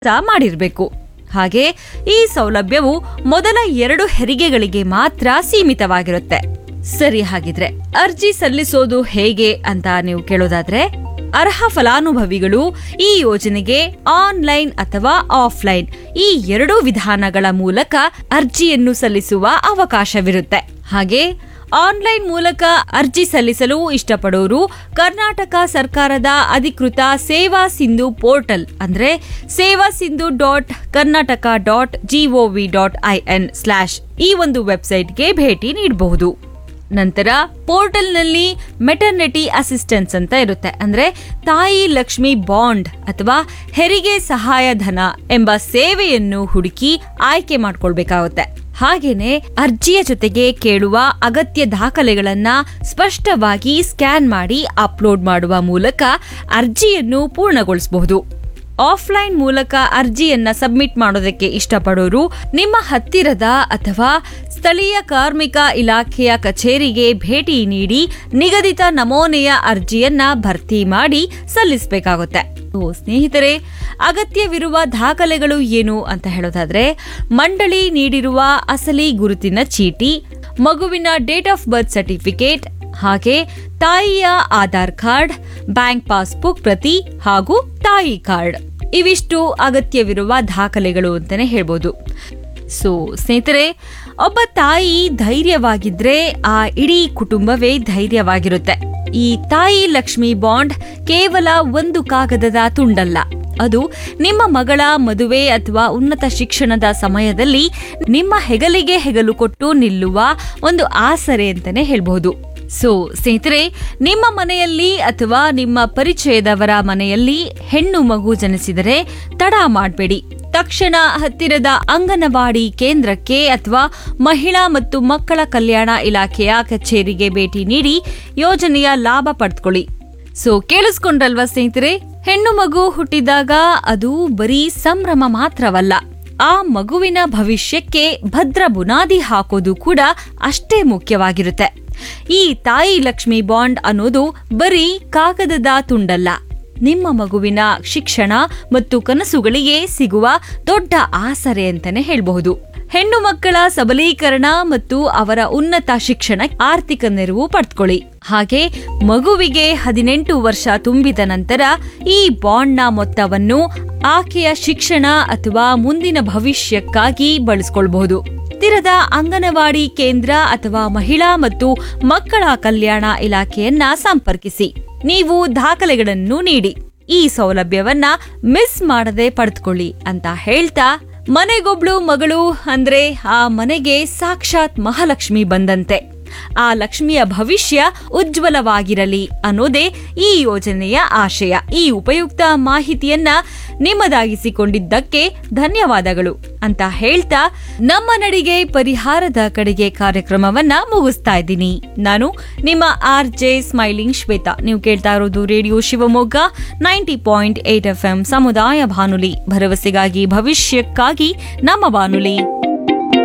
ಮಾಡಿರಬೇಕು ಹಾಗೆ ಈ ಸೌಲಭ್ಯವು ಮೊದಲ ಎರಡು ಹೆರಿಗೆಗಳಿಗೆ ಮಾತ್ರ ಸೀಮಿತವಾಗಿರುತ್ತೆ ಸರಿ ಹಾಗಿದ್ರೆ ಅರ್ಜಿ ಸಲ್ಲಿಸೋದು ಹೇಗೆ ಅಂತ ನೀವು ಕೇಳೋದಾದ್ರೆ ಅರ್ಹ ಫಲಾನುಭವಿಗಳು ಈ ಯೋಜನೆಗೆ ಆನ್ಲೈನ್ ಅಥವಾ ಆಫ್ಲೈನ್ ಈ ಎರಡೂ ವಿಧಾನಗಳ ಮೂಲಕ ಅರ್ಜಿಯನ್ನು ಸಲ್ಲಿಸುವ ಅವಕಾಶವಿರುತ್ತೆ ಹಾಗೆ ಆನ್ಲೈನ್ ಮೂಲಕ ಅರ್ಜಿ ಸಲ್ಲಿಸಲು ಇಷ್ಟಪಡೋರು ಕರ್ನಾಟಕ ಸರ್ಕಾರದ ಅಧಿಕೃತ ಸೇವಾ ಸಿಂಧು ಪೋರ್ಟಲ್ ಅಂದ್ರೆ Seva Sindhu dot Karnataka dot GOV dot IN slash ಈ ಒಂದು ವೆಬ್ಸೈಟ್ಗೆ ಭೇಟಿ ನೀಡಬಹುದು ನಂತರ ಪೋರ್ಟಲ್ನಲ್ಲಿ ಮೆಟರ್ನಿಟಿ ಅಸಿಸ್ಟೆನ್ಸ್ ಅಂತ ಇರುತ್ತೆ ಅಂದ್ರೆ ತಾಯಿ ಲಕ್ಷ್ಮಿ ಬಾಂಡ್ ಅಥವಾ ಹೆರಿಗೆ ಸಹಾಯಧನ ಎಂಬ ಸೇವೆಯನ್ನು ಹುಡುಕಿ ಆಯ್ಕೆ ಮಾಡ್ಕೊಳ್ಬೇಕಾಗುತ್ತೆ ಹಾಗೇನೆ ಅರ್ಜಿಯ ಜೊತೆಗೆ ಕೇಳುವ ಅಗತ್ಯ ದಾಖಲೆಗಳನ್ನ ಸ್ಪಷ್ಟವಾಗಿ ಸ್ಕ್ಯಾನ್ ಮಾಡಿ ಅಪ್ಲೋಡ್ ಮಾಡುವ ಮೂಲಕ ಅರ್ಜಿಯನ್ನು ಪೂರ್ಣಗೊಳಿಸಬಹುದು ಆಫ್ಲೈನ್ ಮೂಲಕ ಅರ್ಜಿಯನ್ನ ಸಬ್ಮಿಟ್ ಮಾಡೋದಕ್ಕೆ ಇಷ್ಟಪಡೋರು ನಿಮ್ಮ ಹತ್ತಿರದ ಅಥವಾ ಸ್ಥಳೀಯ ಕಾರ್ಮಿಕ ಇಲಾಖೆಯ ಕಚೇರಿಗೆ ಭೇಟಿ ನೀಡಿ ನಿಗದಿತ ನಮೂನೆಯ ಅರ್ಜಿಯನ್ನ ಭರ್ತಿ ಮಾಡಿ ಸಲ್ಲಿಸಬೇಕಾಗುತ್ತೆ ಓ, ಸ್ನೇಹಿತರೆ ಅಗತ್ಯವಿರುವ ದಾಖಲೆಗಳು ಏನು ಅಂತ ಹೇಳೋದಾದ್ರೆ ಮಂಡಳಿ ನೀಡಿರುವ ಅಸಲಿ ಗುರುತಿನ ಚೀಟಿ ಮಗುವಿನ ಡೇಟ್ ಆಫ್ ಬರ್ತ್ ಸರ್ಟಿಫಿಕೇಟ್ ಹಾಗೆ ತಾಯಿಯ ಆಧಾರ್ ಕಾರ್ಡ್ ಬ್ಯಾಂಕ್ ಪಾಸ್ಬುಕ್ ಪ್ರತಿ ಹಾಗೂ ತಾಯಿ ಕಾರ್ಡ್ ಇವಿಷ್ಟು ಅಗತ್ಯವಿರುವ ದಾಖಲೆಗಳು ಅಂತಾನೆ ಹೇಳ್ಬೋದು ಸೊ ಸ್ನೇಹಿತರೆ ಒಬ್ಬ ತಾಯಿ ಧೈರ್ಯವಾಗಿದ್ರೆ ಆ ಇಡೀ ಕುಟುಂಬವೇ ಧೈರ್ಯವಾಗಿರುತ್ತೆ ಈ ತಾಯಿ ಲಕ್ಷ್ಮಿ ಬಾಂಡ್ ಕೇವಲ ಒಂದು ಕಾಗದದ ತುಂಡಲ್ಲ ಅದು ನಿಮ್ಮ ಮಗಳ ಮದುವೆ ಅಥವಾ ಉನ್ನತ ಶಿಕ್ಷಣದ ಸಮಯದಲ್ಲಿ ನಿಮ್ಮ ಹೆಗಲಿಗೆ ಹೆಗಲು ಕೊಟ್ಟು ನಿಲ್ಲುವ ಒಂದು ಆಸರೆ ಅಂತಾನೆ ಹೇಳ್ಬಹುದು ಸೊ ಸ್ನೇಹಿತರೆ ನಿಮ್ಮ ಮನೆಯಲ್ಲಿ ಅಥವಾ ನಿಮ್ಮ ಪರಿಚಯದವರ ಮನೆಯಲ್ಲಿ ಹೆಣ್ಣು ಮಗು ಜನಿಸಿದರೆ ತಡ ಮಾಡಬೇಡಿ ತಕ್ಷಣ ಹತ್ತಿರದ ಅಂಗನವಾಡಿ ಕೇಂದ್ರಕ್ಕೆ ಅಥವಾ ಮಹಿಳಾ ಮತ್ತು ಮಕ್ಕಳ ಕಲ್ಯಾಣ ಇಲಾಖೆಯ ಕಚೇರಿಗೆ ಭೇಟಿ ನೀಡಿ ಯೋಜನೆಯ ಲಾಭ ಪಡೆದುಕೊಳ್ಳಿ ಸೊ ಕೇಳಿಸ್ಕೊಂಡ್ರಲ್ವಾ ಸ್ನೇಹಿತರೆ ಹೆಣ್ಣು ಮಗು ಹುಟ್ಟಿದಾಗ ಅದು ಬರೀ ಸಂಭ್ರಮ ಮಾತ್ರವಲ್ಲ ಆ ಮಗುವಿನ ಭವಿಷ್ಯಕ್ಕೆ ಭದ್ರ ಬುನಾದಿ ಹಾಕೋದು ಕೂಡ ಅಷ್ಟೇ ಮುಖ್ಯವಾಗಿರುತ್ತೆ ಈ ತಾಯಿ ಲಕ್ಷ್ಮಿ ಬಾಂಡ್ ಅನ್ನೋದು ಬರೀ ಕಾಗದದ ತುಂಡಲ್ಲ ನಿಮ್ಮ ಮಗುವಿನ ಶಿಕ್ಷಣ ಮತ್ತು ಕನಸುಗಳಿಗೆ ಸಿಗುವ ದೊಡ್ಡ ಆಸರೆ ಅಂತಾನೆ ಹೇಳಬಹುದು ಹೆಣ್ಣು ಮಕ್ಕಳ ಸಬಲೀಕರಣ ಮತ್ತು ಅವರ ಉನ್ನತ ಶಿಕ್ಷಣ ಆರ್ಥಿಕ ನೆರವು ಪಡೆದುಕೊಳ್ಳಿ ಹಾಗೆ ಮಗುವಿಗೆ ಹದಿನೆಂಟು ವರ್ಷ ತುಂಬಿದ ನಂತರ ಈ ಬಾಂಡ್ನ ಮೊತ್ತವನ್ನು ಆಕೆಯ ಶಿಕ್ಷಣ ಅಥವಾ ಮುಂದಿನ ಭವಿಷ್ಯಕ್ಕಾಗಿ ಬಳಸಿಕೊಳ್ಳಬಹುದು ಹತ್ತಿರದ ಅಂಗನವಾಡಿ ಕೇಂದ್ರ ಅಥವಾ ಮಹಿಳಾ ಮತ್ತು ಮಕ್ಕಳ ಕಲ್ಯಾಣ ಇಲಾಖೆಯನ್ನ ಸಂಪರ್ಕಿಸಿ ನೀವು ದಾಖಲೆಗಳನ್ನು ನೀಡಿ ಈ ಸೌಲಭ್ಯವನ್ನ ಮಿಸ್ ಮಾಡದೆ ಪಡೆದುಕೊಳ್ಳಿ ಅಂತ ಹೇಳ್ತಾ ಮನೆಗೊಬ್ಳು ಮಗಳು ಅಂದ್ರೆ ಆ ಮನೆಗೆ ಸಾಕ್ಷಾತ್ ಮಹಾಲಕ್ಷ್ಮಿ ಬಂದಂತೆ ಆ ಲಕ್ಷ್ಮಿಯ ಭವಿಷ್ಯ ಉಜ್ವಲವಾಗಿರಲಿ ಅನ್ನೋದೇ ಈ ಯೋಜನೆಯ ಆಶಯ ಈ ಉಪಯುಕ್ತ ಮಾಹಿತಿಯನ್ನ ನಿಮ್ಮದಾಗಿಸಿಕೊಂಡಿದ್ದಕ್ಕೆ ಧನ್ಯವಾದಗಳು ಅಂತ ಹೇಳ್ತಾ ನಮ್ಮ ನಡಿಗೆ ಪರಿಹಾರದ ಕಡೆಗೆ ಕಾರ್ಯಕ್ರಮವನ್ನ ಮುಗಿಸ್ತಾ ಇದ್ದೀನಿ ನಾನು ನಿಮ್ಮ ಆರ್ ಜೆ ಸ್ಮೈಲಿಂಗ್ ಶ್ವೇತಾ ನೀವು ಕೇಳ್ತಾ ಇರೋದು radio Shivamogga ninety point eight F M ಸಮುದಾಯ ಬಾನುಲಿ ಭರವಸೆಗಾಗಿ ಭವಿಷ್ಯಕ್ಕಾಗಿ ನಮ್ಮ ಬಾನುಲಿ